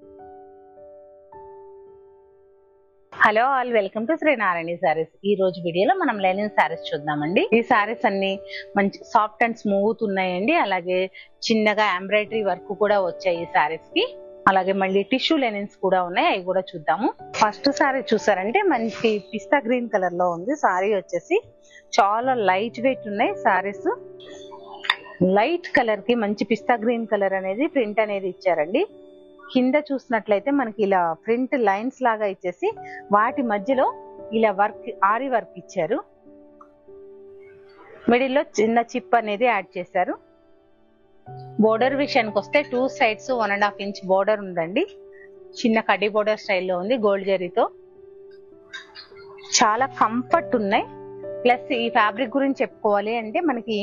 hello all welcome to Shri Narayana sarees ఈ రోజు వీడియోలో మనం లెనిన్ సారీస్ చూద్దామండి ఈ సారీస్ అన్ని మంచి సాఫ్ట్ అండ్ స్మూత్ ఉన్నాయండి అలాగే చిన్నగా ఎంబ్రాయిడరీ వర్క్ కూడా వచ్చాయి ఈ సారీస్ కి అలాగే మళ్ళీ టిష్యూ లెనిన్స్ కూడా ఉన్నాయి అవి కూడా చూద్దాము ఫస్ట్ సారీ చూసారంటే మంచి పిస్తా గ్రీన్ కలర్ లో ఉంది సారీ వచ్చేసి చాలా లైట్ వెయిట్ ఉన్నాయి సారీస్ లైట్ కలర్ కి మంచి పిస్తా గ్రీన్ కలర్ అనేది ప్రింట్ అనేది ఇచ్చారండి కింద చూసినట్లయితే మనకి ఇలా ప్రింట్ లైన్స్ లాగా ఇచ్చేసి వాటి మధ్యలో ఇలా వర్క్ ఆరి వర్క్ ఇచ్చారు మిడిల్లో చిన్న చిప్ అనేది యాడ్ చేశారు బోర్డర్ విషయానికి వస్తే two sides one and half inch border ఉందండి చిన్న కడ్డీ బోర్డర్ స్టైల్లో ఉంది గోల్డ్ జరీతో చాలా కంఫర్ట్ ఉన్నాయి ప్లస్ ఈ ఫ్యాబ్రిక్ గురించి చెప్పుకోవాలి అంటే మనకి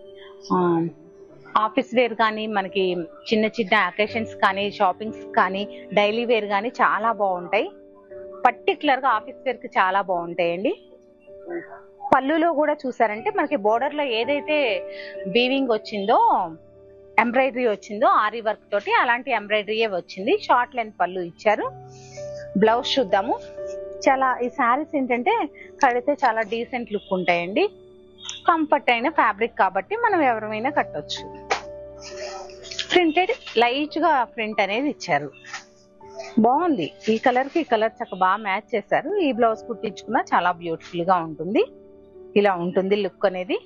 ఆఫీస్ వేర్ కానీ మనకి చిన్న చిన్న అకేషన్స్ కానీ షాపింగ్స్ కానీ డైలీ వేర్ కానీ చాలా బాగుంటాయి పర్టికులర్ గా ఆఫీస్ వేర్ కి చాలా బాగుంటాయండి పళ్ళులో కూడా చూసారంటే మనకి బోర్డర్ లో ఏదైతే వీవింగ్ వచ్చిందో ఎంబ్రాయిడరీ వచ్చిందో ఆరి వర్క్ తోటి అలాంటి ఎంబ్రాయిడరీయే వచ్చింది షార్ట్ లెంత్ పళ్ళు ఇచ్చారు బ్లౌజ్ చూద్దాము చాలా ఈ శారీస్ ఏంటంటే కడితే చాలా డీసెంట్ లుక్ ఉంటాయండి కంఫర్ట్ అయిన ఫ్యాబ్రిక్ కాబట్టి మనం ఎవరైనా కట్టొచ్చు ప్రింటెడ్ లైట్ గా ప్రింట్ అనేది ఇచ్చారు బాగుంది ఈ కలర్ కి ఈ కలర్ చక్క బాగా మ్యాచ్ చేశారు ఈ బ్లౌజ్ కుట్టించుకున్నా చాలా బ్యూటిఫుల్ గా ఉంటుంది ఇలా ఉంటుంది లుక్ అనేది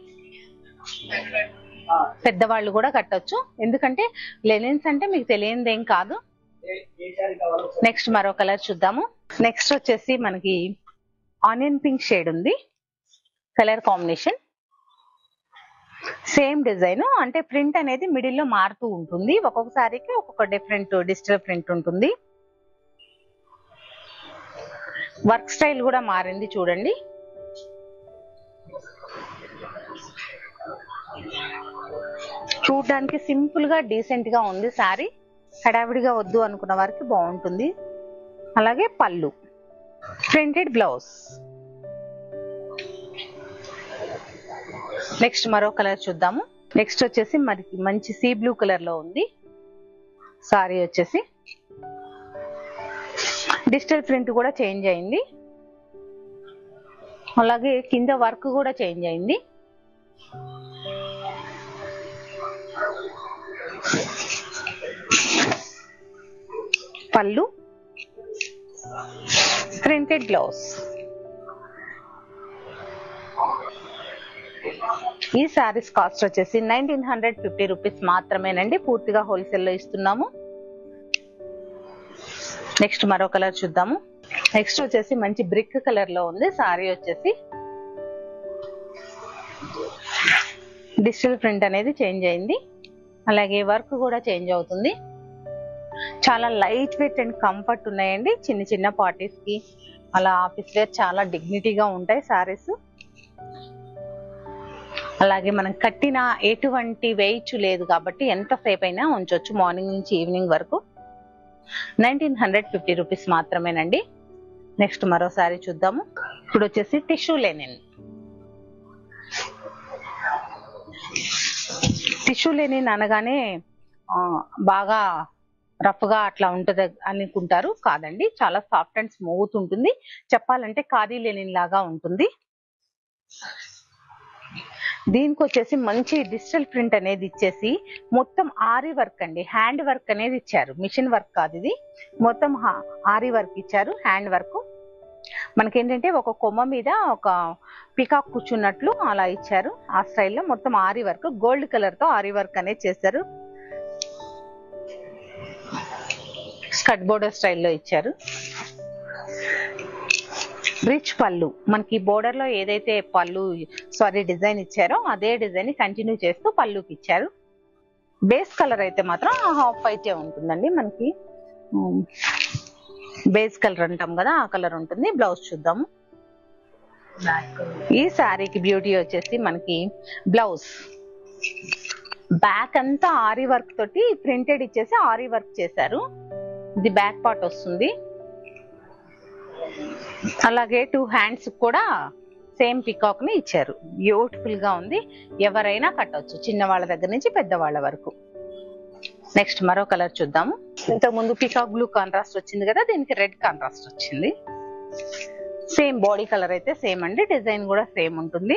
పెద్దవాళ్ళు కూడా కట్టొచ్చు ఎందుకంటే లెనిన్స్ అంటే మీకు తెలియనిదేం కాదు నెక్స్ట్ మరో కలర్ చూద్దాము నెక్స్ట్ వచ్చేసి మనకి ఆనియన్ పింక్ షేడ్ ఉంది కలర్ కాంబినేషన్ సేమ్ డిజైన్ అంటే ప్రింట్ అనేది మిడిల్ లో మారుతూ ఉంటుంది ఒక్కొక్కసారికి ఒక్కొక్క డిఫరెంట్ డిజిటల్ ప్రింట్ ఉంటుంది వర్క్ స్టైల్ కూడా మారింది చూడండి చూడడానికి సింపుల్ గా డీసెంట్ గా ఉంది సారీ హడావిడిగా వద్దు అనుకున్న వారికి బాగుంటుంది అలాగే పళ్ళు ప్రింటెడ్ బ్లౌజ్ నెక్స్ట్ మరో కలర్ చూద్దాము నెక్స్ట్ వచ్చేసి మరి మంచి సీ బ్లూ కలర్ లో ఉంది సారీ వచ్చేసి డిజిటల్ ప్రింట్ కూడా చేంజ్ అయింది అలాగే కింద వర్క్ కూడా చేంజ్ అయింది పళ్ళు ప్రింటెడ్ బ్లౌజ్ ఈ శారీస్ కాస్ట్ వచ్చేసి నైన్టీన్ హండ్రెడ్ ఫిఫ్టీ రూపీస్ మాత్రమేనండి పూర్తిగా హోల్సేల్ లో ఇస్తున్నాము నెక్స్ట్ మరో కలర్ చూద్దాము నెక్స్ట్ వచ్చేసి మంచి బ్రిక్ కలర్ లో ఉంది సారీ వచ్చేసి డిజిటల్ ప్రింట్ అనేది చేంజ్ అయింది అలాగే వర్క్ కూడా చేంజ్ అవుతుంది చాలా లైట్ వెయిట్ అండ్ కంఫర్ట్ ఉన్నాయండి చిన్న చిన్న పార్టీస్ కి అలా ఆఫీస్ వేర్ చాలా డిగ్నిటీగా ఉంటాయి సారీస్ అలాగే మనం కట్టిన ఎటువంటి వెయిట్ లేదు కాబట్టి ఎంతసేపు అయినా ఉంచవచ్చు మార్నింగ్ నుంచి ఈవినింగ్ వరకు నైన్టీన్ హండ్రెడ్ ఫిఫ్టీ రూపీస్ మాత్రమేనండి నెక్స్ట్ మరోసారి చూద్దాము ఇప్పుడు వచ్చేసి టిష్యూ లెనిన్ టిష్యూ లెనిన్ అనగానే ఆ, బాగా రఫ్ గా అట్లా ఉంటది అనుకుంటారు కాదండి చాలా సాఫ్ట్ అండ్ స్మూత్ ఉంటుంది చెప్పాలంటే ఖాదీ లెనిన్ లాగా ఉంటుంది దీనికి వచ్చేసి మంచి డిజిటల్ ప్రింట్ అనేది ఇచ్చేసి మొత్తం ఆరి వర్క్ అండి హ్యాండ్ వర్క్ అనేది ఇచ్చారు మిషన్ వర్క్ కాదు ఇది మొత్తం హా- ఆరి వర్క్ ఇచ్చారు హ్యాండ్ వర్క్ మనకేంటంటే ఒక కొమ్మ మీద ఒక పికాక్ కూర్చున్నట్లు అలా ఇచ్చారు ఆ స్టైల్లో మొత్తం ఆరి వర్క్ గోల్డ్ కలర్ తో ఆరి వర్క్ అనేది చేశారు స్కట్ బోర్డర్ స్టైల్లో ఇచ్చారు రిచ్ పళ్ళు మనకి బోర్డర్ లో ఏదైతే పళ్ళు సారీ డిజైన్ ఇచ్చారో అదే డిజైన్ కంటిన్యూ చేస్తూ పళ్ళుకి ఇచ్చారు బేస్ కలర్ అయితే మాత్రం హాఫ్ వైట్ ఉంటుందండి మనకి బేస్ కలర్ అంటాం కదా ఆ కలర్ ఉంటుంది బ్లౌజ్ చూద్దాము ఈ శారీకి బ్యూటీ వచ్చేసి మనకి బ్లౌజ్ బ్యాక్ అంతా ఆరి వర్క్ తోటి ప్రింటెడ్ ఇచ్చేసి ఆరి వర్క్ చేశారు ఇది బ్యాక్ పార్ట్ వస్తుంది అలాగే టూ హ్యాండ్స్ కూడా సేమ్ పికాక్ ని ఇచ్చారు బ్యూటిఫుల్ గా ఉంది ఎవరైనా కట్టొచ్చు చిన్న వాళ్ళ దగ్గర నుంచి పెద్దవాళ్ళ వరకు నెక్స్ట్ మరో కలర్ చూద్దాము ఇంతకు ముందు పికాక్ బ్లూ కాంట్రాస్ట్ వచ్చింది కదా దీనికి రెడ్ కాంట్రాస్ట్ వచ్చింది సేమ్ బాడీ కలర్ అయితే సేమ్ అండి డిజైన్ కూడా సేమ్ ఉంటుంది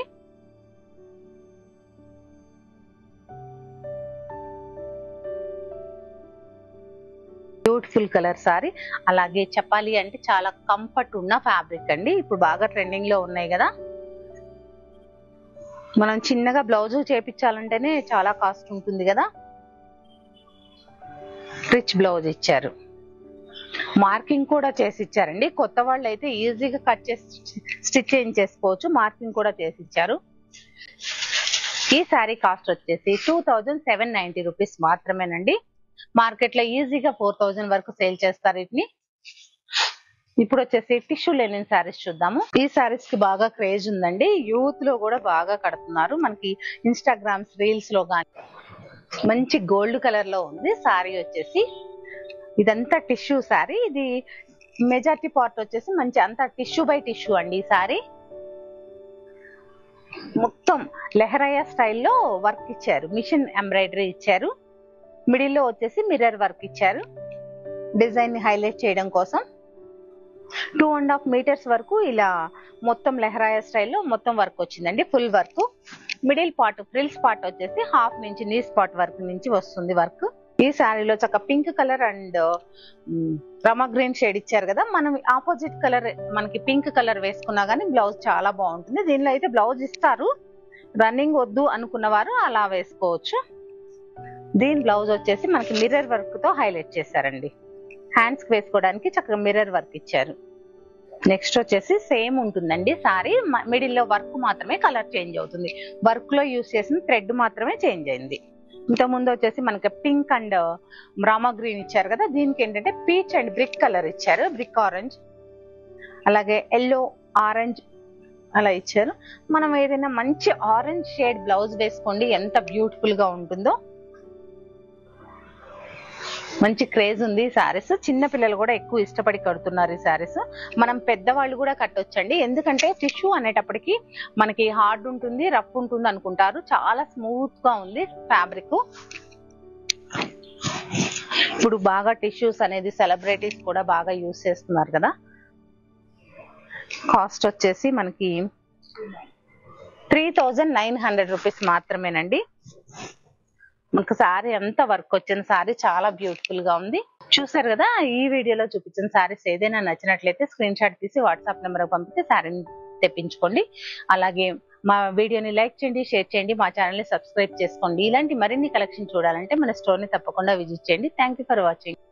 బ్యూటిఫుల్ కలర్ సారీ అలాగే చెప్పాలి అంటే చాలా కంఫర్ట్ ఉన్న ఫ్యాబ్రిక్ అండి ఇప్పుడు బాగా ట్రెండింగ్ లో ఉన్నాయి కదా మనం చిన్నగా బ్లౌజ్ చేపించాలంటేనే చాలా కాస్ట్ ఉంటుంది కదా రిచ్ బ్లౌజ్ ఇచ్చారు మార్కింగ్ కూడా చేసి ఇచ్చారండి కొత్త వాళ్ళు అయితే ఈజీగా కట్ చేసి స్టిచ్ చేయించేసుకోవచ్చు మార్కింగ్ కూడా చేసి ఇచ్చారు ఈ శారీ కాస్ట్ వచ్చేసి two thousand seven ninety rupees మాత్రమేనండి మార్కెట్ లో ఈజీగా ఫోర్ థౌజండ్ వరకు సేల్ చేస్తారు వీటిని ఇప్పుడు వచ్చేసి టిష్యూ లెనిన్ శారీస్ చూద్దాము ఈ శారీస్ కి బాగా క్రేజ్ ఉందండి యూత్ లో కూడా బాగా కడుతున్నారు మనకి ఇన్స్టాగ్రామ్స్ రీల్స్ లో కానీ మంచి గోల్డ్ కలర్ లో ఉంది శారీ వచ్చేసి ఇదంతా టిష్యూ శారీ ఇది మెజారిటీ పార్ట్ వచ్చేసి మంచి అంతా టిష్యూ బై టిష్యూ అండి ఈ శారీ మొత్తం లెహరయ్య స్టైల్లో వర్క్ ఇచ్చారు మిషన్ ఎంబ్రాయిడరీ ఇచ్చారు మిడిల్ లో వచ్చేసి మిర్రర్ వర్క్ ఇచ్చారు డిజైన్ ని హైలైట్ చేయడం కోసం టూ అండ్ హాఫ్ మీటర్స్ వరకు ఇలా మొత్తం లెహరాయ స్టైల్లో మొత్తం వర్క్ వచ్చిందండి full work middle part frills part వచ్చేసి హాఫ్ నుంచి నీస్ పార్ట్ వర్క్ నుంచి వస్తుంది వర్క్ ఈ శారీలో చక్క pink colour and Rama green shade ఇచ్చారు కదా మనం ఆపోజిట్ కలర్ మనకి పింక్ కలర్ వేసుకున్నా గానీ బ్లౌజ్ చాలా బాగుంటుంది దీనిలో అయితే బ్లౌజ్ ఇస్తారు రన్నింగ్ వద్దు అనుకున్న వారు అలా వేసుకోవచ్చు దీని బ్లౌజ్ వచ్చేసి మనకి మిర్రర్ వర్క్ తో హైలైట్ చేశారండి హ్యాండ్స్ కి వేసుకోవడానికి చక్కగా మిర్రర్ వర్క్ ఇచ్చారు నెక్స్ట్ వచ్చేసి సేమ్ ఉంటుందండి సారీ మిడిల్ లో వర్క్ మాత్రమే కలర్ చేంజ్ అవుతుంది వర్క్ లో యూస్ చేసిన థ్రెడ్ మాత్రమే చేంజ్ అయింది ఇంత ముందు వచ్చేసి మనకి పింక్ అండ్ రామా గ్రీన్ ఇచ్చారు కదా దీనికి ఏంటంటే పీచ్ అండ్ బ్రిక్ కలర్ ఇచ్చారు బ్రిక్ ఆరెంజ్ అలాగే ఎల్లో ఆరెంజ్ అలా ఇచ్చారు మనం ఏదైనా మంచి ఆరెంజ్ షేడ్ బ్లౌజ్ వేసుకోండి ఎంత బ్యూటిఫుల్ గా ఉంటుందో మంచి క్రేజ్ ఉంది ఈ సారీస్ చిన్న పిల్లలు కూడా ఎక్కువ ఇష్టపడి కడుతున్నారు ఈ సారీస్ మనం పెద్దవాళ్ళు కూడా కట్టొచ్చండి ఎందుకంటే టిష్యూ అనేటప్పటికి మనకి హార్డ్ ఉంటుంది రఫ్ ఉంటుంది అనుకుంటారు చాలా స్మూత్ గా ఉంది ఫ్యాబ్రిక్ ఇప్పుడు బాగా టిష్యూస్ అనేది సెలబ్రిటీస్ కూడా బాగా యూస్ చేస్తున్నారు కదా కాస్ట్ వచ్చేసి మనకి three thousand nine hundred rupees మాత్రమేనండి మనకు సారీ అంతా వర్క్ వచ్చిన సారీ చాలా బ్యూటిఫుల్ గా ఉంది చూసారు కదా ఈ వీడియోలో చూపించిన సారీస్ ఏదైనా నచ్చినట్లయితే స్క్రీన్ షాట్ తీసి వాట్సాప్ నెంబర్ పంపితే సారీని తెప్పించుకోండి అలాగే మా వీడియోని లైక్ చేయండి షేర్ చేయండి మా ఛానల్ ని సబ్స్క్రైబ్ చేసుకోండి ఇలాంటి మరిన్ని కలెక్షన్ చూడాలంటే మన స్టోర్ ని తప్పకుండా విజిట్ చేయండి థ్యాంక్ ఫర్ వాచింగ్